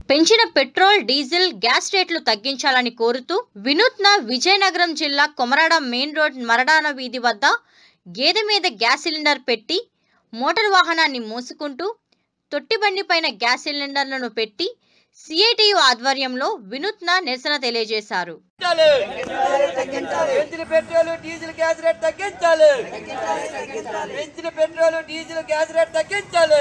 పెంచిన petrol diesel gas రేట్లు తగ్గించాలని కోరుతూ వినూత్న విజయనగరం జిల్లా కొమరాడ మెయిన్ రోడ్ మరడాన వీధి వద్ద గేదె మీద గ్యాస్ సిలిండర్ పెట్టి మోటార్ వాహనాన్ని మోసుకుంటూ తొట్టిబండి పైన గ్యాస్ సిలిండర్లను పెట్టి సిఐటియు ఆధ్వర్యంలో వినూత్న నిరసన తెలియజేశారు తగ్గించాలి పెంచిన పెట్రోల్ డీజిల్ గ్యాస్ రేట్ తగ్గించాలి పెంచిన పెట్రోల్ డీజిల్ గ్యాస్ రేట్ తగ్గించాలి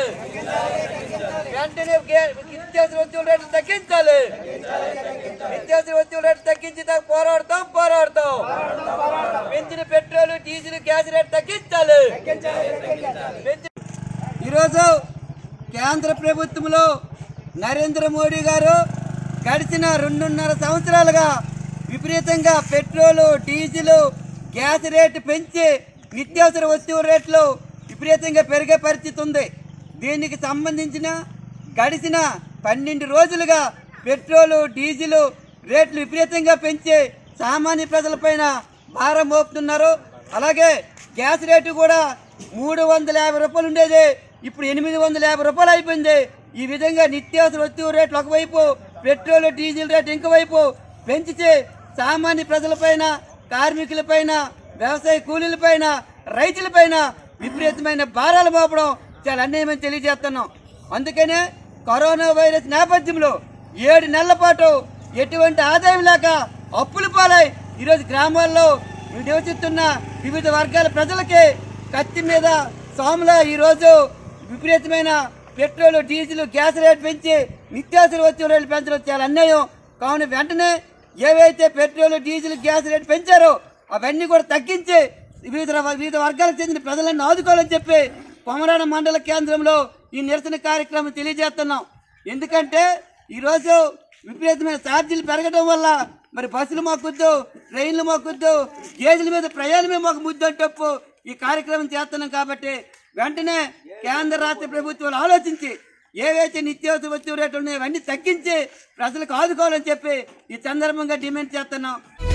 వెంటనే గే- నిత్యావసర వస్తువుల రేట్లు తగ్గించాలి నిత్యావసర వస్తువుల రేట్లు తగ్గించి దాకా పోరాడతాం పోరాడతాం పెంచిన పెట్రోల్ డీజిల్ గ్యాస్ రేట్ తగ్గించాలి పెంచిన- ఈరోజు కేంద్ర ప్రభుత్వంలో నరేంద్ర మోడీ గారు గడిచిన రెండున్నర సంవత్సరాలుగా విపరీతంగా పెట్రోలు డీజిల్ గ్యాస్ రేటు పెంచి నిత్యావసర వస్తువుల రేట్లు విపరీతంగా పెరిగే పరిస్థితి ఉంది దీనికి సంబంధించిన గడిచిన పన్నెండు రోజులుగా పెట్రోలు డీజిల్ రేట్లు విపరీతంగా పెంచి సామాన్య ప్రజలపైన భారం మోపుతున్నారు అలాగే గ్యాస్ రేటు కూడా మూడు వందల యాభై రూపాయలు ఉండేది ఇప్పుడు ఎనిమిది వందల యాభై రూపాయలు అయిపోయింది ఈ విధంగా నిత్యావసర వస్తువు రేట్లు ఒకవైపు పెట్రోల్ డీజిల్ రేట్ ఇంకోవైపు పెంచితే సామాన్య ప్రజలపైన కార్మికులపైన వ్యవసాయ కూలీలపైన రైతులపైన విపరీతమైన భారాలు మోపడం చాలా అన్యాయమని తెలియజేస్తున్నాం అందుకనే కరోనా వైరస్ నేపథ్యంలో ఏడు నెలల పాటు ఎటువంటి ఆదాయం లేక అప్పుల పాలై ఈరోజు గ్రామాల్లో నివసిస్తున్న వివిధ వర్గాల ప్రజలకి కత్తి మీద సోమల ఈరోజు విపరీతమైన పెట్రోల్ డీజిల్ గ్యాస్ రేట్ పెంచి నిత్యావసర వస్తువుల రేట్లు పెంచడం చాలా అన్యాయం కావున వెంటనే ఏవైతే పెట్రోల్ డీజిల్ గ్యాస్ రేట్ పెంచారో అవన్నీ కూడా తగ్గించి వివిధ వివిధ వర్గాలకు చెందిన ప్రజలను ఆదుకోవాలని చెప్పి కొమరాడ మండల కేంద్రంలో ఈ నిరసన కార్యక్రమం తెలియజేస్తున్నాం ఎందుకంటే ఈరోజు విపరీతమైన ఛార్జీలు పెరగడం వల్ల మరి బస్సులు మాకొద్దు ట్రైన్లు మాకొద్దు గేజీల మీద ప్రయాణమే మాకు ముద్దు అంటప్పు ఈ కార్యక్రమం చేస్తున్నాం కాబట్టి వెంటనే కేంద్ర రాష్ట్ర ప్రభుత్వాలు ఆలోచించి ఏవైతే నిత్యావసర వస్తువు రేట్లు ఉన్నాయో అవన్నీ తగ్గించి ప్రజలకు ఆదుకోవాలని చెప్పి ఈ సందర్భంగా డిమాండ్ చేస్తున్నాం